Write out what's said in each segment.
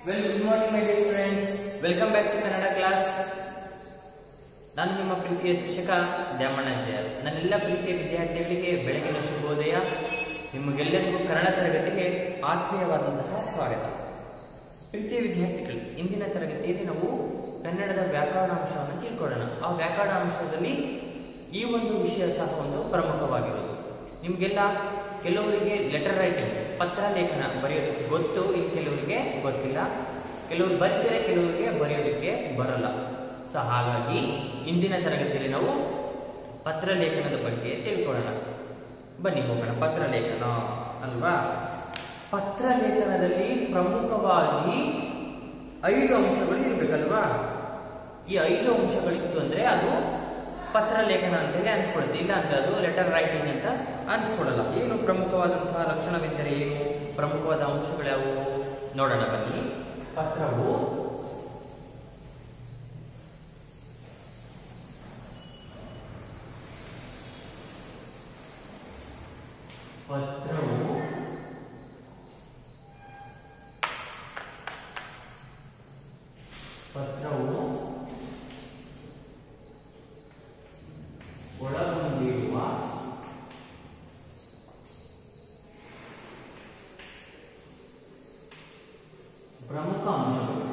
Well good morning my dear students welcome back to Kannada class ನಾನು ನಿಮ್ಮ ಪ್ರೀತಿಯ ಶಿಕ್ಷಕ ದ್ಯಾಮಣ್ಣಾಚಾರ್ಯ ನನ್ನೆಲ್ಲ ಪ್ರೀತಿಯ ವಿದ್ಯಾರ್ಥಿಗಳಿಗೆ ಬೆಳಗಿನ ಶುಭೋದಯ ನಿಮಗೆಲ್ಲರಿಗೂ ಕನ್ನಡ ತರಗತಿಗೆ ಆತ್ಮೀಯವಾದಂತಹ ಸ್ವಾಗತ ಪ್ರೀತಿಯ ವಿದ್ಯಾರ್ಥಿಗಳು ಇಂದಿನ ತರಗತಿಯಲ್ಲಿ ನಾವು ಕನ್ನಡದ ವ್ಯಾಕರಣಾಂಶವನ್ನು ತಿಳ್ಕೊಳ್ಳೋಣ ಆ ವ್ಯಾಕರಣಾಂಶದಲ್ಲಿ ಈ ಒಂದು ವಿಷಯ ಸಹ ಒಂದು ಪ್ರಮುಖವಾಗಿರೋದು ನಿಮಗೆಲ್ಲ ಕೆಲವರಿಗೆ ಲೆಟರ್ ರೈಟಿಂಗ್ ಪತ್ರ ಲೇಖನ ಬರೆಯೋದಕ್ಕೆ ಗೊತ್ತು ಇನ್ನು ಕೆಲವರಿಗೆ ಗೊತ್ತಿಲ್ಲ ಕೆಲವರು ಬರೀತಾರೆ ಕೆಲವರಿಗೆ ಬರೆಯೋದಕ್ಕೆ ಬರಲ್ಲ ಸೊ ಹಾಗಾಗಿ ಇಂದಿನ ತರಗತಿಯಲ್ಲಿ ನಾವು ಪತ್ರ ಲೇಖನದ ಬಗ್ಗೆ ತಿಳ್ಕೊಳ್ಳೋಣ ಬನ್ನಿ ಹೋಗೋಣ ಪತ್ರ ಲೇಖನ ಅಲ್ವಾ ಪತ್ರ ಲೇಖನದಲ್ಲಿ ಪ್ರಮುಖವಾಗಿ ಐದು ಅಂಶಗಳು ಇರ್ಬೇಕಲ್ವಾ ಈ ಐದು ಅಂಶಗಳಿತ್ತು ಅಂದ್ರೆ ಅದು ಪತ್ರ ಲೇಖನ ಅಂತೇಳಿ ಅನ್ಸ್ಕೊಳುತ್ತೆ ಇಲ್ಲ ಅಂದ್ರೆ ಅದು ಲೆಟರ್ ರೈಟಿಂಗ್ ಅಂತ ಅನ್ಸ್ಕೊಡಲ್ಲ ಏನು ಪ್ರಮುಖವಾದಂತಹ ಲಕ್ಷಣವೆಂದರೆ ಏನು ಪ್ರಮುಖವಾದ ಅಂಶಗಳು ಯಾವುವು ನೋಡೋಣ ಬನ್ನಿ ಪತ್ರವು ಪತ್ರವು ಪತ್ರವು ಒಳಗೊಂಡಿರುವ ಪ್ರಮುಖ ಅಂಶಗಳು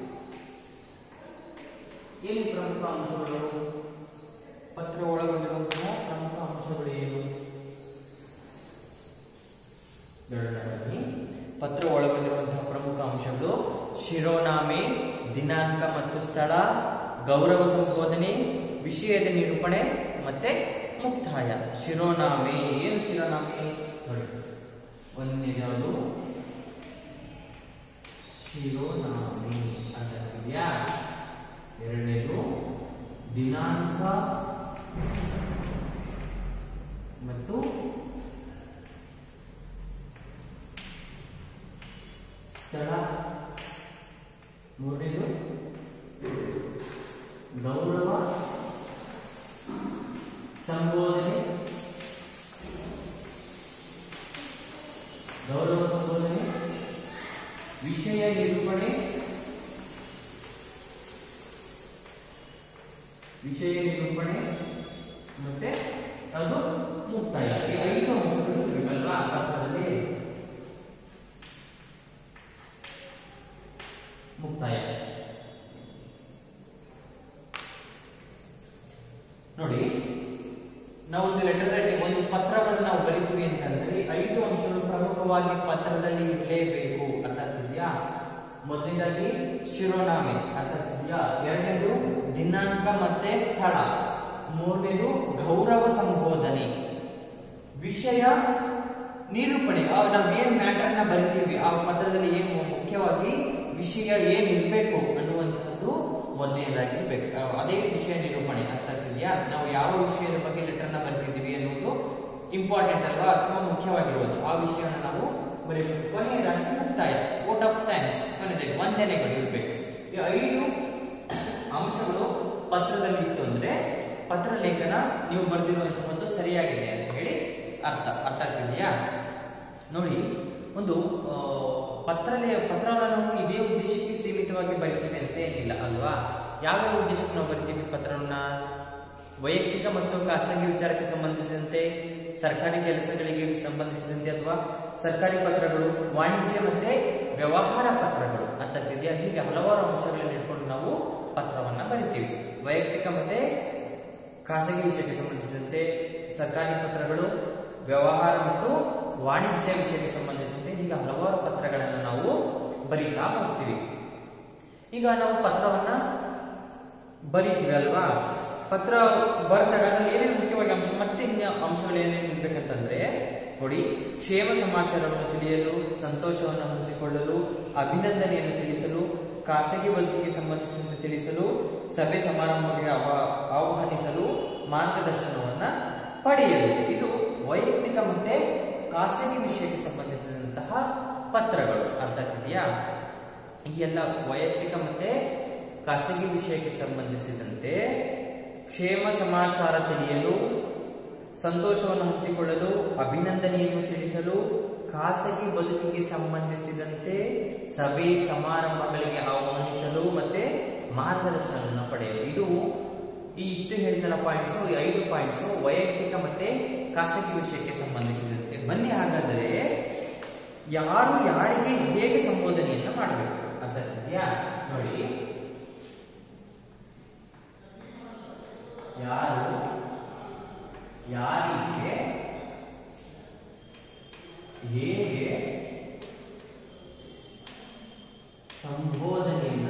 ಏನು ಪ್ರಮುಖ ಅಂಶಗಳು ಪತ್ರ ಒಳಗೊಂಡಿರುವಂತಹ ಪ್ರಮುಖ ಅಂಶಗಳು ಏನು ಬನ್ನಿ ಪತ್ರ ಒಳಗೊಂಡಿರುವಂತಹ ಪ್ರಮುಖ ಅಂಶಗಳು ಶಿರೋನಾಮೆ ದಿನಾಂಕ ಮತ್ತು ಸ್ಥಳ ಗೌರವ ಸಂಬೋಧನೆ ವಿಷಯದ ನಿರೂಪಣೆ ಮತ್ತೆ ಮುಕ್ತಾಯ ಶಿರೋನಾಮೆ ಏನು ಶಿರೋನಾಮೆ ನೋಡಿ ಒಂದನೇದು ಶಿರೋನಾಮೆ ಅಂತ ಇದೆಯಾ ಎರಡನೇದು ದಿನಾಂಕ ಮತ್ತು ಸ್ಥಳ ಮೂರನೇದು ಗೌರವ ಸಂಬೋಧನೆ ಗೌರವ ಸಂಬೋಧನೆ ವಿಷಯ ನಿರೂಪಣೆ ವಿಷಯ ನಿರೂಪಣೆ ಮತ್ತೆ ಅದು ಮುಕ್ತಾಯ ಈ ಐದು ಅಂಶಗಳು ಇರಬೇಕಲ್ವಾ ಪತ್ರದಲ್ಲಿ ಮುಕ್ತಾಯ ನೋಡಿ ನಾವು ಒಂದು ಲೆಟರ್ ರೈಟಿಂಗ್ ಒಂದು ಪತ್ರವನ್ನು ನಾವು ಬರಿತೀವಿ ಅಂತಂದ್ರೆ ಐದು ಅಂಶಗಳು ಪ್ರಮುಖವಾಗಿ ಪತ್ರದಲ್ಲಿ ಇರಲೇಬೇಕು ಅರ್ಥ ಆಗ್ತಿದ್ಯಾ ಮೊದಲನೇದಾಗಿ ಶಿರೋನಾಮೆ ಅರ್ಥ ಆಗ್ತಿದ್ಯಾ ಎರಡನೇದು ದಿನಾಂಕ ಮತ್ತೆ ಸ್ಥಳ ಮೂರನೇದು ಗೌರವ ಸಂಬೋಧನೆ ವಿಷಯ ನಿರೂಪಣೆ ನಾವು ಏನ್ ಮ್ಯಾಟರ್ ನ ಬರಿತೀವಿ ಆ ಪತ್ರದಲ್ಲಿ ಏನು ಮುಖ್ಯವಾಗಿ ವಿಷಯ ಏನ್ ಇರಬೇಕು ಅನ್ನುವಂತಹದ್ದು ಮೊದಲನೇದಾಗಿರ್ಬೇಕು ಅದೇ ವಿಷಯ ನಿರೂಪಣೆ ಅರ್ಥ ಆಗ್ತಿದ್ಯಾ ನಾವು ಯಾವ ವಿಷಯದ ಬಗ್ಗೆ ಲೆಟರ್ ನ ಬರ್ತಿದ್ದೀವಿ ಅನ್ನೋದು ಇಂಪಾರ್ಟೆಂಟ್ ಅಲ್ವಾ ಅಥವಾ ಮುಖ್ಯವಾಗಿರೋದು ಆ ವಿಷಯವನ್ನು ನಾವು ಬರೀಬೇಕು ಕೊನೆಯದಾಗಿ ಮುಕ್ತಾಯ ವೋಟ್ ಆಫ್ ಥ್ಯಾಂಕ್ಸ್ ಕೊನೆಯದಾಗಿ ವಂದನೆಗಳು ಇರಬೇಕು ಈ ಐದು ಅಂಶಗಳು ಪತ್ರದಲ್ಲಿ ಇತ್ತು ಅಂದ್ರೆ ಪತ್ರ ಲೇಖನ ನೀವು ಬರೆದಿರುವಂತಹ ಒಂದು ಸರಿಯಾಗಿದೆ ಅಂತ ಹೇಳಿ ಅರ್ಥ ಅರ್ಥ ಆಗ್ತಿದೆಯಾ ನೋಡಿ ಒಂದು ಪತ್ರಲೇ ಪತ್ರವನ್ನು ನಾವು ಇದೇ ಉದ್ದೇಶಕ್ಕೆ ಸೀಮಿತವಾಗಿ ಬರಿತೀವಿ ಅಂತ ಏನಿಲ್ಲ ಅಲ್ವಾ ಯಾವ್ಯಾವ ಉದ್ದೇಶಕ್ಕೆ ನಾವು ಬರಿತೀವಿ ಪತ್ರವನ್ನ ವೈಯಕ್ತಿಕ ಮತ್ತು ಖಾಸಗಿ ವಿಚಾರಕ್ಕೆ ಸಂಬಂಧಿಸಿದಂತೆ ಸರ್ಕಾರಿ ಕೆಲಸಗಳಿಗೆ ಸಂಬಂಧಿಸಿದಂತೆ ಅಥವಾ ಸರ್ಕಾರಿ ಪತ್ರಗಳು ವಾಣಿಜ್ಯ ಮತ್ತೆ ವ್ಯವಹಾರ ಪತ್ರಗಳು ಅರ್ಥಕ್ಕಿದೆಯಾ ಹೀಗೆ ಹಲವಾರು ಅಂಶಗಳನ್ನು ಇಟ್ಕೊಂಡು ನಾವು ಪತ್ರವನ್ನ ಬರಿತೀವಿ ವೈಯಕ್ತಿಕ ಮತ್ತೆ ಖಾಸಗಿ ವಿಷಯಕ್ಕೆ ಸಂಬಂಧಿಸಿದಂತೆ ಸರ್ಕಾರಿ ಪತ್ರಗಳು ವ್ಯವಹಾರ ಮತ್ತು ವಾಣಿಜ್ಯ ವಿಷಯಕ್ಕೆ ಸಂಬಂಧಿಸಿದಂತೆ ಹೀಗೆ ಹಲವಾರು ಪತ್ರಗಳನ್ನು ನಾವು ಬರೀತಾ ಹೋಗ್ತೀವಿ ಈಗ ನಾವು ಪತ್ರವನ್ನ ಬರೀತೀವಿ ಅಲ್ವಾ ಪತ್ರ ಬರೆದಾಗ ಅದ್ರಲ್ಲಿ ಏನೇನು ಮುಖ್ಯವಾಗಿ ಅಂಶ ಮತ್ತೆ ಇನ್ನ ಅಂಶಗಳು ಏನೇನು ಇರ್ಬೇಕಂತಂದ್ರೆ ನೋಡಿ ಕ್ಷೇಮ ಸಮಾಚಾರವನ್ನು ತಿಳಿಯಲು ಸಂತೋಷವನ್ನು ಹಂಚಿಕೊಳ್ಳಲು ಅಭಿನಂದನೆಯನ್ನು ತಿಳಿಸಲು ಖಾಸಗಿ ಬದುಕಿಗೆ ಸಂಬಂಧಿಸಿದಂತೆ ತಿಳಿಸಲು ಸಭೆ ಸಮಾರಂಭಗಳಿಗೆ ಆಹ್ವಾನಿಸಲು ಮಾರ್ಗದರ್ಶನವನ್ನ ಪಡೆಯಲು ಇದು ವೈಯಕ್ತಿಕ ಮತ್ತೆ ಖಾಸಗಿ ವಿಷಯಕ್ಕೆ ಸಂಬಂಧಿಸಿದಂತಹ ಪತ್ರಗಳು ಅರ್ಥ ಆಗ್ತಿದೆಯಾ ಈ ಎಲ್ಲ ವೈಯಕ್ತಿಕ ಮತ್ತೆ ಖಾಸಗಿ ವಿಷಯಕ್ಕೆ ಸಂಬಂಧಿಸಿದಂತೆ ಕ್ಷೇಮ ಸಮಾಚಾರ ತಿಳಿಯಲು ಸಂತೋಷವನ್ನು ಹಂಚಿಕೊಳ್ಳಲು ಅಭಿನಂದನೆಯನ್ನು ತಿಳಿಸಲು ಖಾಸಗಿ ಬದುಕಿಗೆ ಸಂಬಂಧಿಸಿದಂತೆ ಸಭೆ ಸಮಾರಂಭಗಳಿಗೆ ಆಹ್ವಾನಿಸಲು ಮತ್ತೆ ಮಾರ್ಗದರ್ಶನವನ್ನು ಪಡೆಯಲು ಇದು ಈ ಇಷ್ಟು ಹೇಳಿದ ಪಾಯಿಂಟ್ಸ್ ಈ ಐದು ಪಾಯಿಂಟ್ಸ್ ವೈಯಕ್ತಿಕ ಮತ್ತೆ ಖಾಸಗಿ ವಿಷಯಕ್ಕೆ ಸಂಬಂಧಿಸಿದಂತೆ ಬನ್ನಿ ಹಾಗಾದರೆ ಯಾರು ಯಾರಿಗೆ ಹೇಗೆ ಸಂಬೋಧನೆಯನ್ನ ಮಾಡಬೇಕು ಅರ್ಥ ಆಗ್ತಿದ್ಯಾ ನೋಡಿ ಯಾರು ಯಾರಿಗೆ ಹೇಗೆ ಸಂಬೋಧನೆಯನ್ನ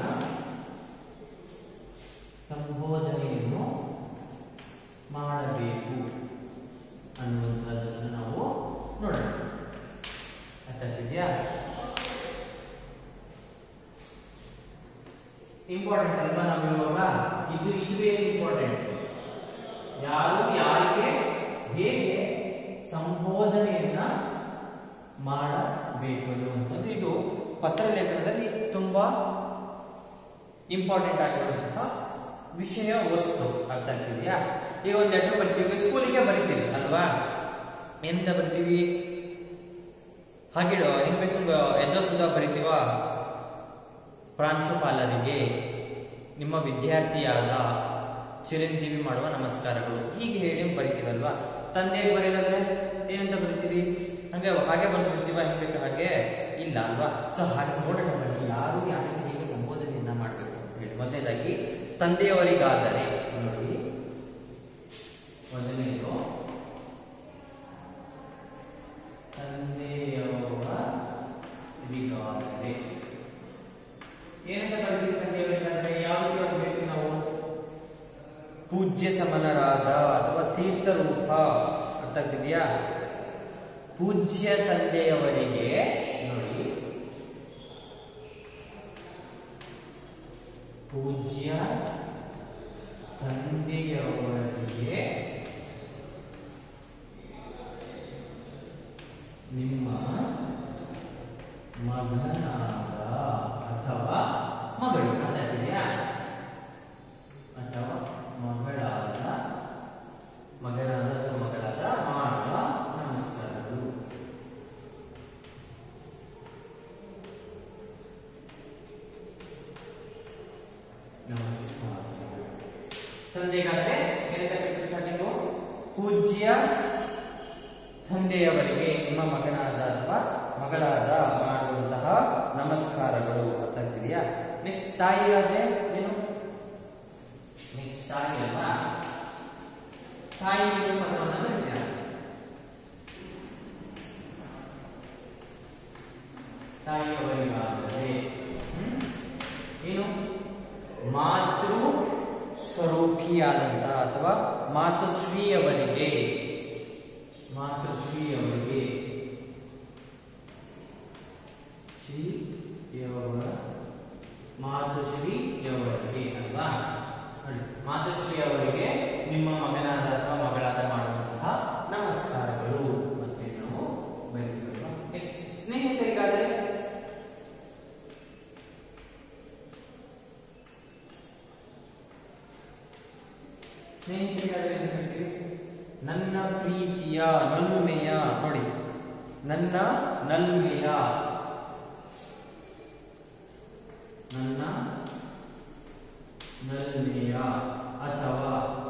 ಸಂಬೋಧನೆಯನ್ನು ಮಾಡಬೇಕು ಅನ್ನುವಂಥದ್ದನ್ನು ನಾವು ನೋಡೋಣ ಅರ್ಥಾಗ್ತಿದ್ಯಾ ಇಂಪಾರ್ಟೆಂಟ್ ಅಲ್ವಾ ನಾವು ಇರುವಾಗ ಇದು ಇದುವೇ ಇಂಪಾರ್ಟೆಂಟ್ ಯಾರು ಯಾರಿಗೆ ಹೇಗೆ ಸಂಬೋಧನೆಯನ್ನ ಮಾಡಬೇಕು ಅನ್ನುವಂಥದ್ದು ಇದು ಪತ್ರಲೇಖನದಲ್ಲಿ ತುಂಬಾ ಇಂಪಾರ್ಟೆಂಟ್ ಆಗಿರುವಂತಹ ವಿಷಯ ವಸ್ತು ಅರ್ಥ ಆಗ್ತಿದೆಯಾ ಈಗ ಒಂದು ಲೆಟರ್ ಬರ್ತೀವಿ ಸ್ಕೂಲಿಗೆ ಬರಿತೀವಿ ಅಲ್ವಾ ಎಂತ ಬರ್ತೀವಿ ಹಾಗೆ ಹೆಂಗ್ ಬೇಕು ಎದ್ದೊತ್ತದ ಬರಿತೀವ ಪ್ರಾಂಶುಪಾಲರಿಗೆ ನಿಮ್ಮ ವಿದ್ಯಾರ್ಥಿಯಾದ ಚಿರಂಜೀವಿ ಮಾಡುವ ನಮಸ್ಕಾರಗಳು ಹೀಗೆ ಹೇಳಿ ಬರಿತೀವಲ್ವಾ ತಂದೆ ಬರೆಯೋದಾದ್ರೆ ಏನಂತ ಬರಿತೀವಿ ಹಂಗೆ ಹಾಗೆ ಬರ್ಬಿಡ್ತೀವ ಹೆಂಗ್ ಬೇಕು ಹಾಗೆ ಇಲ್ಲ ಅಲ್ವಾ ಸೊ ಹಾಗೆ ನೋಡೋಣ ಬನ್ನಿ ಯಾರು ಯಾರಿಗೆ ಹೇಗೆ ಸಂಬೋಧನೆಯನ್ನ ಮಾಡಬೇಕು ಅಂತ ಹೇಳಿ ಮೊದಲನೇದಾಗಿ ತಂದೆಯವರಿಗಾದರೆ ನೋಡಿ ಮೊದಲನೇದು ತಂದೆಯವರಿಗಾದರೆ ಏನಂತ ಕರಿತೀವಿ ತಂದೆಯವರಿಗಾದರೆ ಯಾವ ರೀತಿ ಆಗಬೇಕು ನಾವು ಪೂಜ್ಯ ಸಮನರಾದ ಅಥವಾ ತೀರ್ಥರೂಪ ಅರ್ಥ ಆಗ್ತಿದೆಯಾ ಪೂಜ್ಯ ತಂದೆಯವರಿಗೆ ನೋಡಿ ಪೂಜ್ಯ ತಂದೆಯವರಿಗೆ ನಿಮ್ಮ ಮಗನಾದ ಅಥವಾ ಮಗಳು ಅದಾಗಿದೆಯಾ ಅಥವಾ ಮಗಳಾದ ಮಗನಾದ ಅಥವಾ ಮಗಳಾದ ಮಾಡುವ ನಮಸ್ಕಾರಗಳು ನಮಸ್ಕಾರ ತಂದೆಗಾದ್ರೆ ಏನಂತ ಸ್ಟಾರ್ಟಿಂಗು ಪೂಜ್ಯ ತಂದೆಯವರಿಗೆ ನಿಮ್ಮ ಮಗನಾದ ಅಥವಾ ಮಗಳಾದ ಮಾಡುವಂತಹ ನಮಸ್ಕಾರಗಳು ಅರ್ಥ ಆಗ್ತಿದೆಯಾ ನೆಕ್ಸ್ಟ್ ತಾಯಿಯಾದ್ರೆ ಏನು ನೆಕ್ಸ್ಟ್ ತಾಯಿ ಅಲ್ವಾ ತಾಯಿ ಪದವನ್ನು ಬರೀತೀರ ತಾಯಿಯವರಿಗಾದರೆ ಹ್ಮ್? ಏನು ಮಾತೃ ಸ್ವರೂಪಿಯಾದಂತಹ ಅಥವಾ ಮಾತೃಶ್ರೀಯವರಿಗೆ ಮಾತೃಶ್ರೀಯವರಿಗೆ ಶ್ರೀಯವರ ಮಾತೃಶ್ರೀಯವರಿಗೆ ಅಲ್ವಾ ನೋಡಿ ಮಾತೃಶ್ರೀಯವರಿಗೆ ನಿಮ್ಮ ಮಗನಾದ ಅಥವಾ ಮಗಳಾದ ಮಾಡುವಂತಹ ನಮಸ್ಕಾರಗಳು ಮತ್ತೆ ನಾವು ಬರೀತೀವಲ್ವಾ ನೆಕ್ಸ್ಟ್ ಸ್ನೇಹಿತರಿಗಾದರೆ ಸ್ನೇಹಿತರಿಗಾದರೆ ಏನು ಹೇಳ್ತೀವಿ ನನ್ನ ಪ್ರೀತಿಯ ನಲ್ಮೆಯ ನೋಡಿ ನನ್ನ ನಲ್ಮೆಯ ನನ್ನ ನಲ್ಮೆಯ ಅಥವಾ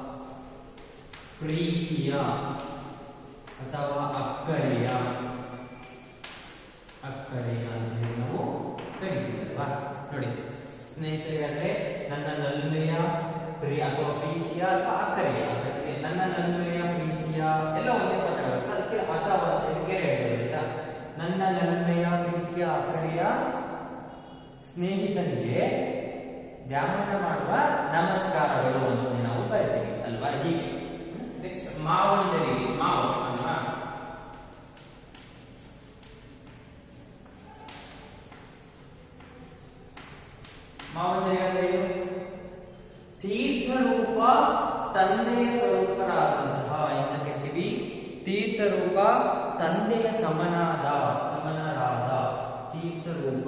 ಪ್ರೀತಿಯ ಅಥವಾ ಅಕ್ಕರೆಯ ಅಕ್ಕರೆಯ ಅಂತ ನಾವು ಕರಿತೀವಲ್ವಾ ನೋಡಿ ಸ್ನೇಹಿತರಿಗಾದ್ರೆ ನನ್ನ ನಲ್ಮೆಯ ಪ್ರಿಯ ಅಥವಾ ಪ್ರೀತಿಯ ಅಥವಾ ಅಕ್ಕರೆಯ ಅದಕ್ಕೆ ನನ್ನ ನಲ್ಮೆಯ ಪ್ರೀತಿಯ ಎಲ್ಲ ಒಂದೇ ಪದಗಳು ಅದಕ್ಕೆ ಅಥವಾ ಅಂತ ಹೇಳಿ ಬೇರೆ ಹೇಳಿಲ್ಲ ನನ್ನ ನಲ್ಮೆಯ ಪ್ರೀತಿಯ ಅಕ್ಕರೆಯ ಸ್ನೇಹಿತನಿಗೆ ದ್ಯಾಮಣ್ಣ ಮಾಡುವ ನಮಸ್ಕಾರಗಳು ಅಂತ ನಾವು ಬರಿತೀವಿ ಅಲ್ವಾ ಹೀಗೆ ನೆಕ್ಸ್ಟ್ ಮಾವಂದರಿಗೆ ಮಾವು ಅಲ್ವಾ ಮಾವಂದರಿಗೆ ಅಂದ್ರೆ ಏನು ತೀರ್ಥರೂಪ ತಂದೆಯ ಸ್ವರೂಪರಾದಂತಹ ಎಂತ ಕರಿತೀವಿ ತೀರ್ಥರೂಪ ತಂದೆಯ ಸಮನಾದ ಸಮನರಾದ ತೀರ್ಥರೂಪ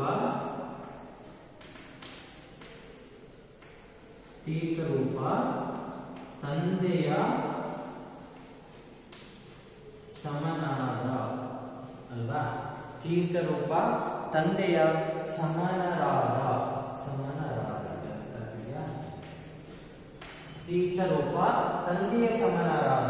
ತೀರ್ಥರೂಪ ತಂದೆಯ ಸಮನಾದ ಅಲ್ವಾ ತೀರ್ಥರೂಪ ತಂದೆಯ ಸಮಾನರಾದ ಸಮಾನರಾದ ಅರ್ಥಾಗ್ತಿದ್ಯಾ? ತೀರ್ಥರೂಪ ತಂದೆಯ ಸಮಾನರಾದ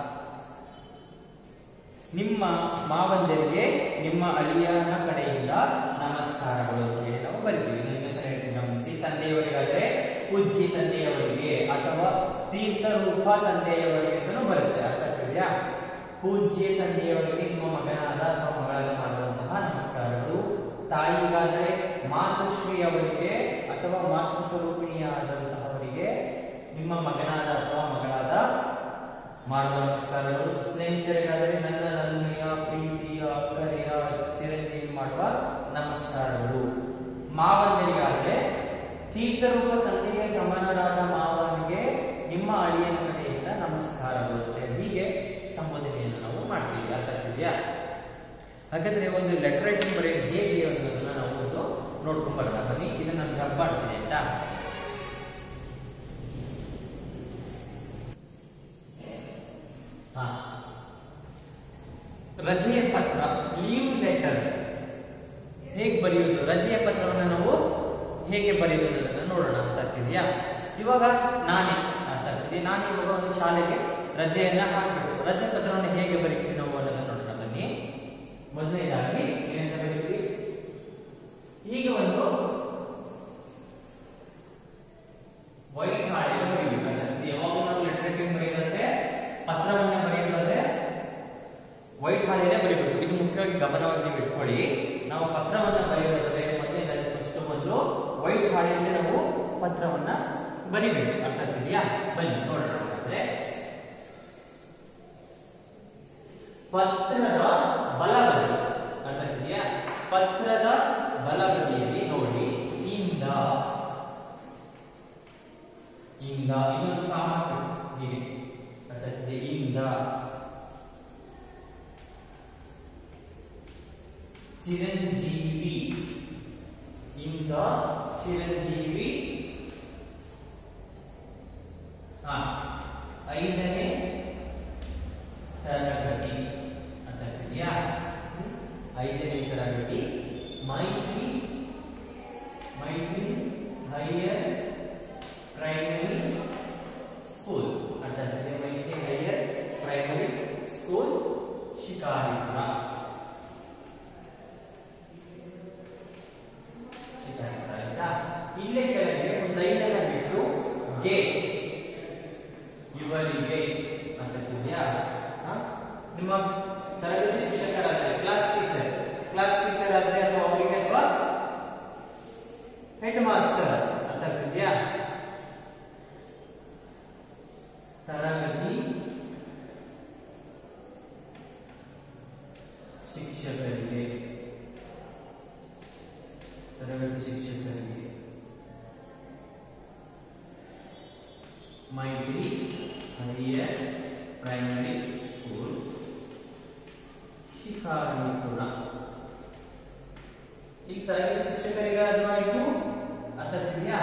ನಿಮ್ಮ ಮಾವಂದರಿಗೆ ನಿಮ್ಮ ಅಳಿಯನ ಕಡೆಯಿಂದ ನಮಸ್ಕಾರಗಳು ಅಂತ ಹೇಳಿ ನಾವು ಬರಿತೀವಿ ನಿಮ್ಮ ಹೆಸರು ಹೇಳ್ತೀನಿ ಗಮನಿಸಿ ತಂದೆಯವರಿಗಾದ್ರೆ ಪೂಜ್ಯ ತಂದೆಯವರಿಗೆ ಅಥವಾ ತೀರ್ಥರೂಪ ತಂದೆಯವರಿಗೆ ಅಂತಲೂ ಬರುತ್ತೆ ಅರ್ಥ ಆಗ್ತಿದ್ಯಾ ಪೂಜ್ಯ ತಂದೆಯವರಿಗೆ ನಿಮ್ಮ ಮಗನಾದ ಅಥವಾ ಮಗಳಾದ ಮಾಡುವಂತಹ ನಮಸ್ಕಾರಗಳು ತಾಯಿಗಾದರೆ ಮಾತುಶ್ರೀ ಅವರಿಗೆ ಅಥವಾ ಮಾತೃ ಸ್ವರೂಪಿಣಿಯಾದಂತಹವರಿಗೆ ನಿಮ್ಮ ಮಗನಾದ ಅಥವಾ ಮಗಳಾದ ಮಾಡುವ ನಮಸ್ಕಾರಗಳು ಸ್ನೇಹಿತರಿಗಾದರೆ ನನ್ನ ನನ್ನೆಯ ಪ್ರೀತಿಯ ಅಕ್ಕರೆಯ ಚಿರಂಜೀವಿ ಮಾಡುವ ನಮಸ್ಕಾರಗಳು ಮಾವನಿಗಾದರೆ ತೀರ್ಥರೂಪ ತಂದೆಯ ಸಮಾನರಾದ ಮಾವನಿಗೆ ನಿಮ್ಮ ಅಳಿಯನ ಕಡೆಯಿಂದ ನಮಸ್ಕಾರಗಳು ಅಂತ ಹೇಳಿ ಹೀಗೆ ಸಂಬೋಧನೆಯನ್ನು ನಾವು ಮಾಡ್ತೀವಿ ಅರ್ಥ ಆಗ್ತಿದ್ಯಾ ಹಾಗಾದ್ರೆ ಒಂದು ಲೆಟರ್ ರೈಟಿಂಗ್ ಬರೆಯೋದು ಹೇಗೆ ಅನ್ನೋದನ್ನ ನಾವು ಒಂದು ನೋಡ್ಕೊಂಡ್ ಬರೋಣ ಬನ್ನಿ ಇದನ್ನ ನಾನು ರಬ್ ಮಾಡ್ತೀನಿ ಆಯ್ತಾ ಹಾ ರಜೆಯ ಪತ್ರ ಲೀವ್ ಲೆಟರ್ ಹೇಗೆ ಬರೆಯುವುದು ರಜೆಯ ಪತ್ರವನ್ನು ನಾವು ಹೇಗೆ ಬರೆಯುವುದು ಅನ್ನೋದನ್ನ ನೋಡೋಣ ಅಂತ ಆಗ್ತಿದ್ಯಾ ಇವಾಗ ನಾನೇ ಅರ್ಥ ಆಗ್ತಿದೆ ನಾನು ಇವಾಗ ಒಂದು ಶಾಲೆಗೆ ರಜೆಯನ್ನ ಹಾಕ್ಬೇಕು ರಜೆ ಪತ್ರವನ್ನು ಹೇಗೆ ಬರೀತೀವಿ ನಾವು ಅನ್ನೋದನ್ನ ನೋಡೋಣ ಬನ್ನಿ ಮೊದಲನೇದಾಗಿ ಏನಂತ ಬರೀತೀವಿ ಈಗ ಒಂದು ವೈಟ್ ಹಾಳೆಯನ್ನು ಬರೀಬೇಕು ಯಾವಾಗ ನಾವು ಲೆಟರ್ ರೈಟಿಂಗ್ ಬರೆಯೋದಂದ್ರೆ ಪತ್ರವನ್ನ ಬರೆಯೋದಾದ್ರೆ ವೈಟ್ ಹಾಳೆಯಲ್ಲೇ ಬರೀಬೇಕು ಇದು ಮುಖ್ಯವಾಗಿ ಗಮನವಾಗಿ ನೀವು ಇಟ್ಕೊಳ್ಳಿ ನಾವು ಪತ್ರವನ್ನ ಬರೆಯೋದಾದ್ರೆ ಮೊದಲನೇದಾಗಿ ಫಸ್ಟ್ ಮೊದಲು ವೈಟ್ ಹಾಳೆಯಲ್ಲೇ ನಾವು ಪತ್ರವನ್ನ ಬರಿಬೇಕು ಅರ್ಥ ಆಗ್ತಿದೆಯಾ ಬನ್ನಿ ನೋಡೋಣ ಹಾಗಾದ್ರೆ ಪತ್ರದ ಬಲಬದಿ ಅರ್ಥ ಆಗ್ತಿದೆಯಾ ಪತ್ರದ ಬಲಬದಿಯಲ್ಲಿ ನೋಡಿ ಇಂದ ಇಂದ ಇನ್ನೊಂದು ಕಾಮ ಹಾಕ್ಬೇಕು. ಹೀಗೆ ಅರ್ಥ ಆಗ್ತಿದೆ ಇಂದ ಚಿರಂಜೀವಿ ಇಂದ ಚಿರಂಜೀವಿ ಹಾ ಐದನೇ ತರಗತಿ ಅಂತ ಇದೆಯಾ ಐದನೇ ತರಗತಿ ಮೈತ್ರಿ ಮೈತ್ರಿ ಹೈಯರ್ ಪ್ರೈಮರಿ ಸ್ಕೂಲ್ ಅಂತ ಇದೆ Maitri higher primary school Shikaripura Shikaripura ಆಯ್ತಾ ಇಲ್ಲೇ ಕೆಳಗೆ ಒಂದು ಐದನ್ನ ಬಿಟ್ಟು ಗೆ ಇವರಿಗೆ ಅಂತ ಇದೆಯಾ ಹ? ನಿಮ್ಮ ತರಗತಿ ಶಿಕ್ಷಕರಾದ್ರೆ ಕ್ಲಾಸ್ ಟೀಚರ್ ಕ್ಲಾಸ್ ಟೀಚರ್ ಆದ್ರೆ ಅಥವಾ ಅವರಿಗೆ ಅಥವಾ ಹೆಡ್ ಮಾಸ್ಟರ್ ಅಂತ ಇದೆಯಾ ತರಗತಿ ಶಿಕ್ಷಕರಿಗೆ ತರಗತಿ ಶಿಕ್ಷಕರಿಗೆ ಮೈತ್ರಿ ಹೈಯರ್ ಪ್ರೈಮರಿ ಸ್ಕೂಲ್ ಶಿಕಾರಿಪುರ ಇಲ್ಲಿ ತರಗತಿ ಶಿಕ್ಷಕರಿಗಾದ್ರೂ ಆಯ್ತು ಅರ್ಥಕ್ಕಿದೆಯಾ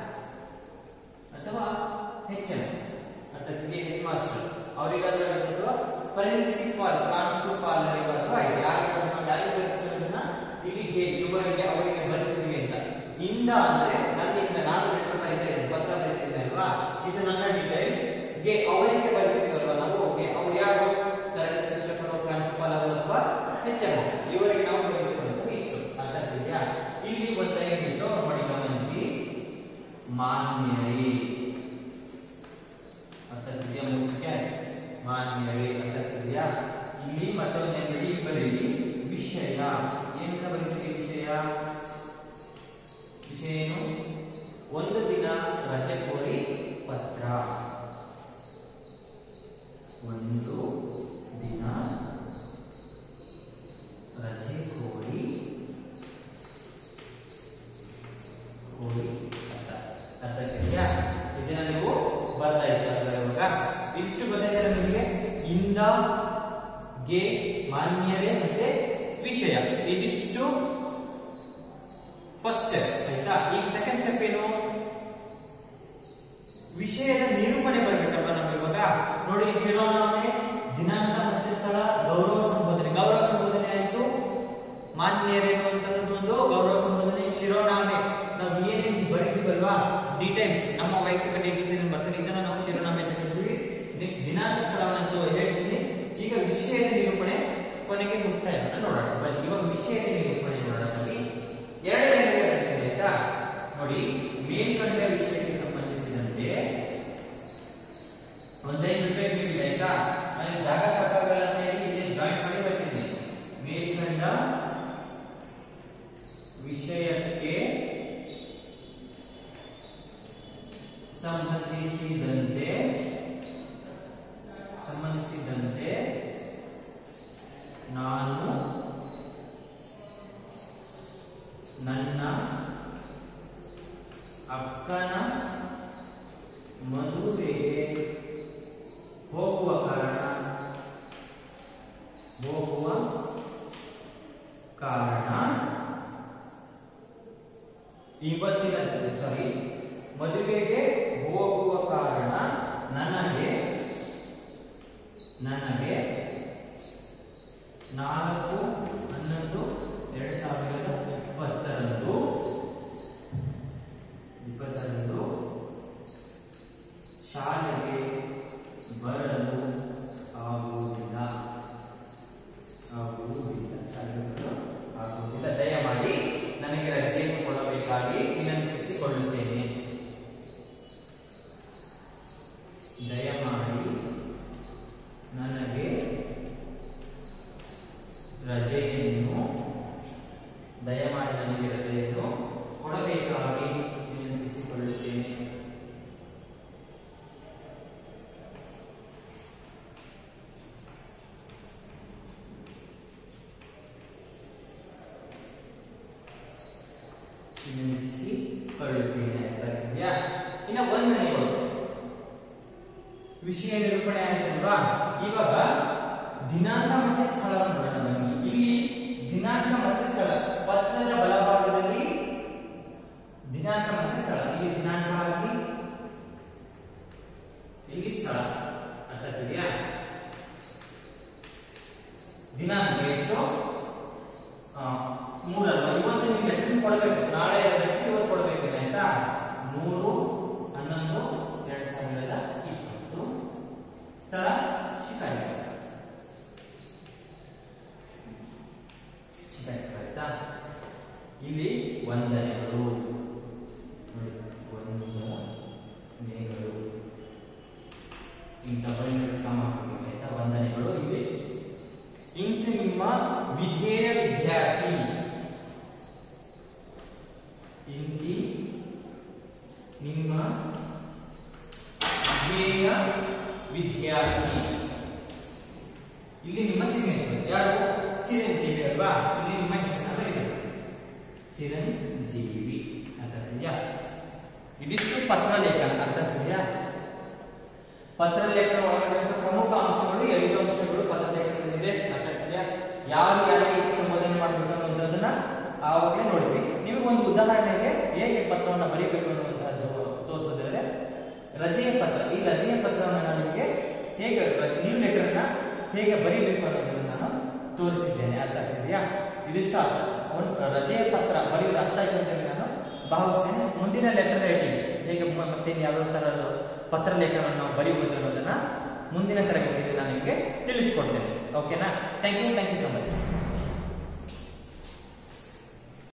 ಅಥವಾ ಹೆಚ್ಚಿನ ಅರ್ಥಕ್ಕಿದೆಯಾ ಹೆಡ್ ಮಾಸ್ಟರ್ ಅವರಿಗಾದ್ರೂ ಆಯ್ತು ಅಥವಾ ಪ್ರಿನ್ಸಿಪಾಲ್ ಪ್ರಾಂಶುಪಾಲರಿಗಾದ್ರೂ ಆಯ್ತು ಯಾರಿಗಾದ್ರೂ ಯಾರಿಗೆ ಬರ್ತೀವಿ ಅದನ್ನ ಇಲ್ಲಿಗೆ ಇವರಿಗೆ ಅವರಿಗೆ ಬರ್ತೀವಿ ಅಂತ ಇಂದ ಅಂದ್ರೆ ನನ್ನಿಂದ ನಾನು ಲೆಟರ್ ಬರೀತೇನೆ ಪತ್ರ ಬರೀತೀನಿ ಅಲ್ವಾ ಇದು ನನ್ನ ಡಿಟೈಲ್ ಗೆ ಅವರಿಗೆ ಬರೀತೀವಲ್ವಾ ನಾವು ಓಕೆ ಅವ್ರು ಯಾರು ತರಗತಿ ಶಿಕ್ಷಕರು ಪ್ರಾಂಶುಪಾಲರು ಅಥವಾ ಹೆಚ್ಚನ ಇವರಿಗೆ ನಾವು ಬರೀತೀವಂತ ಇಷ್ಟು ಅರ್ಥ ಆಗ್ತಿದ್ಯಾ ಇಲ್ಲಿ ಒಂದು ದಯವಿಟ್ಟು ನೋಡಿ ಗಮನಿಸಿ ಮಾನ್ಯರೇ ಅರ್ಥ ಆಗ್ತಿದ್ಯಾ ಮುಖ್ಯ ಮಾನ್ಯರೇ ಅರ್ಥ ಆಗ್ತಿದ್ಯಾ ಇಲ್ಲಿ ಮತ್ತೊಂದು ಬಿಡಿ ಬರೀರಿ ವಿಷಯ ಏನಂತ ಬರೀತೀರಿ ವಿಷಯ ವಿಷಯ ಏನು ಒಂದು ದಿನ ರಜೆ ಕೋರಿ ಪತ್ರ ಒಂದು ದಿನ ರಜೆ ಕೋರಿ ಕೋರಿ ಪತ್ರ ಅರ್ಥ ಆಗ್ತಿದ್ಯಾ ಇದನ್ನ ನೀವು ಬರ್ತಾ ಇದ್ದೀರಲ್ವಾ ಇವಾಗ ಇಷ್ಟು ಗೊತ್ತಾಯ್ತಲ್ಲ ನಿಮಗೆ ಇಂದ ಗೆ ಮಾನ್ಯರೇ ಮತ್ತೆ ವಿಷಯ ಇದಿಷ್ಟು ಫಸ್ಟ್ ಸ್ಟೆಪ್ ಆಯ್ತಾ ಈಗ ಸೆಕೆಂಡ್ ಸ್ಟೆಪ್ ಏನು ವಿಷಯದ ನಿರೂಪಣೆ ಬರ್ಬೇಕಲ್ವಾ ನಮ್ಗೆ ಇವಾಗ ನೋಡಿ ಶಿರೋನಾಮೆ ದಿನಾಂಕ ಮತ್ತೆ ಸ್ಥಳ ಗೌರವ ಸಂಬೋಧನೆ ಗೌರವ ಸಂಬೋಧನೆ ಆಯ್ತು ಡೀಟೇಲ್ಸ್ ನಮ್ಮ ವೈಯಕ್ತಿಕ ಡೀಟೇಲ್ಸ್ ಏನು ಬರ್ತದೆ ಇದನ್ನ ನಾವು ಶಿರೋನಾಮ ಅಂತ ಕರಿತೀವಿ ನೆಕ್ಸ್ಟ್ ದಿನಾಂಕ ಸ್ಥಳವನ್ನು ಹೇಳ್ತೀನಿ ಈಗ ವಿಷಯದ ನಿರೂಪಣೆ ಕೊನೆಗೆ ಮುಕ್ತಾಯವನ್ನು ನೋಡೋಣ ಬನ್ನಿ ಇವಾಗ ವಿಷಯದ ನಿರೂಪಣೆ ನೋಡೋಣ ಬನ್ನಿ ಎರಡನೇ ಬರ್ತದೆ ಆಯ್ತಾ ನೋಡಿ ಮೇಲ್ಕಂಡ ವಿಷಯಕ್ಕೆ ಸಂಬಂಧಿಸಿದಂತೆ ಒಂದೈದು ರೂಪಾಯಿ ಬಿಲ್ ಆಯ್ತಾ ನನಗೆ ಜಾಗ ಸಾಕಾಗಲ್ಲ ಅಂತ ಹೇಳಿ ಇಲ್ಲಿ ಜಾಯಿನ್ ಮಾಡಿ ಬರ್ತೀನಿ ಮೇಲ್ಕಂಡ ವಿಷಯಕ್ಕೆ ಸಂಬಂಧಿಸಿದಂತೆ ಸಂಬಂಧಿಸಿದಂತೆ ನಾನು ನನ್ನ ಅಕ್ಕನ ಮದುವೆಗೆ ಹೋಗುವ ಕಾರಣ ಹೋಗುವ ಕಾರಣ ಇವತ್ತಿನ ಸಾರಿ ಮದುವೆಗೆ ಹೋಗುವ ಕಾರಣ ನನಗೆ ನನಗೆ ನಾಲ್ಕು ಹನ್ನೊಂದು ಎರಡು ಸಾವಿರದ ಇಪ್ಪತ್ತರಂದು ಇಪ್ಪತ್ತರಂದು ಶಾಲೆಗೆ ಬರಲು ಆಗುವುದಿಲ್ಲ ಆಗುವುದಿಲ್ಲ ಶಾಲೆಗೆ ಬರಲು ಆಗುವುದಿಲ್ಲ ದಯಮಾಡಿ ನನಗೆ ರಜೆಯನ್ನು ಕೊಡಬೇಕಾಗಿ ವಿನಂತಿಸಿಕೊಳ್ಳುತ್ತೇನೆ ದಯಮಾಡಿ ನನಗೆ ರಜೆಯನ್ನು ದಯಮಾಡಿ ನನಗೆ ರಜೆಯನ್ನು ಕೊಡಬೇಕಾಗಿ ವಿನಂತಿಸಿಕೊಳ್ಳುತ್ತೇನೆ ವಿನಂತಿಸಿಕೊಳ್ಳುತ್ತೇನೆ ಅಂತ ಇದೆಯಾ ಇನ್ನು ವಂದನೆಗಳು ವಿಷಯ ನಿರೂಪಣೆ ಆಯ್ತಲ್ವಾ ಇವಾಗ ದಿನಾಂಕ ಮತ್ತೆ ಸ್ಥಳವನ್ನು ನೋಡೋಣ ಬನ್ನಿ ಇಲ್ಲಿ ದಿನಾಂಕ ಮತ್ತೆ ಸ್ಥಳ ಪತ್ರದ ಬಲಭಾಗದಲ್ಲಿ ದಿನಾಂಕ ಮತ್ತೆ ಸ್ಥಳ ಇಲ್ಲಿ ದಿನಾಂಕ ಹಾಕಿ ಇಲ್ಲಿ ಸ್ಥಳ ಅರ್ಥ ಆಗ್ತಿದೆಯಾ ದಿನಾಂಕ ಎಷ್ಟು ಆ, ಮೂರಲ್ವಾ ಇವತ್ತು ನಿಮ್ಗೆ ಲೆಟರ್ ಕೊಡಬೇಕು ನಾಳೆ ಲೆಟರ್ ಇವತ್ತು ಕೊಡಬೇಕು ಆಯ್ತಾ ಮೂರು ಹನ್ನೊಂದು ಎರಡ್ ಸಾವಿರದ ಇಪ್ಪತ್ತು ಸ್ಥಳ ಶಿಕಾರಿಪುರ ಶಿಕಾರಿಪುರ ಆಯ್ತಾ ಇಲ್ಲಿ ವಂದನೆಗಳು ನೋಡಿ ವಂದನೆಗಳು ಇಂಥ ಕಮ ಆಯ್ತಾ ವಂದನೆಗಳು ಇಲ್ಲಿ ಇಂಥ ನಿಮ್ಮ ವಿಧೇಯ ವಿದ್ಯಾರ್ಥಿ ಇಂತಿ ನಿಮ್ಮ ವಿಧೇಯ ವಿದ್ಯಾರ್ಥಿ ಇಲ್ಲಿ ನಿಮ್ಮ ಸಿಗ್ನೇಚರ್ ಯಾರು ಚಿರಂಜೀವಿ ಅಲ್ವಾ ಇಲ್ಲಿ ನಿಮ್ಮ ಹೆಸರನ್ನ ಬರೀಬೇಕು ಚಿರಂಜೀವಿ ಅಂತ ಇದೆಯಾ ಇದಿಷ್ಟು ಪತ್ರ ಲೇಖನ ಅರ್ಥ ಆಗ್ತಿದೆಯಾ ಪತ್ರ ಲೇಖನ ಒಳಗಡೆ ಪ್ರಮುಖ ಅಂಶಗಳು ಈ ಐದು ಅಂಶಗಳು ಪತ್ರ ಲೇಖನದಲ್ಲಿದೆ ಅರ್ಥ ಆಗ್ತಿದೆಯಾ ಯಾರು ಯಾರಿಗೆ ಹೇಗೆ ಸಂಬೋಧನೆ ಮಾಡಬೇಕು ಅನ್ನುವಂಥದ್ದನ್ನ ಆವಾಗಲೇ ನೋಡಿದ್ವಿ ನಿಮಗೆ ಒಂದು ಉದಾಹರಣೆಗೆ ಹೇಗೆ ಪತ್ರವನ್ನು ಬರೀಬೇಕು ಅನ್ನುವಂಥದ್ದು ತೋರಿಸೋದ್ರೆ ರಜೆಯ ಪತ್ರ ಈ ರಜೆಯ ಪತ್ರವನ್ನು ನಾನು ನಿಮಗೆ ಹೇಗೆ ಲೀವ್ ಲೆಟರ್ ಅನ್ನ ಹೇಗೆ ಬರೀಬೇಕು ಅನ್ನೋದನ್ನು ನಾನು ತೋರಿಸಿದ್ದೇನೆ ಅರ್ಥ ಆಗ್ತಿದೆಯಾ ಇದಿಷ್ಟು ಅರ್ಥ ಒಂದು ರಜೆಯ ಪತ್ರ ಬರೆಯೋದು ಅರ್ಥ ಆಯ್ತು ಅಂತ ಹೇಳಿ ನಾನು ಭಾವಿಸ್ತೇನೆ ಮುಂದಿನ ಲೆಟರ್ ರೈಟಿಂಗ್ ಹೇಗೆ ಮ- ಮತ್ತೆ ಯಾವ ತರಹದ ಪತ್ರ ಲೇಖನವನ್ನು ನಾವು ಬರೀಬಹುದು ಅನ್ನೋದನ್ನ ಮುಂದಿನ ತರಗತಿಯಲ್ಲಿ ನಾನು ನಿಮಗೆ ತಿಳಿಸ್ಕೊಡ್ತೇನೆ ಓಕೆನಾ thank you thank you so much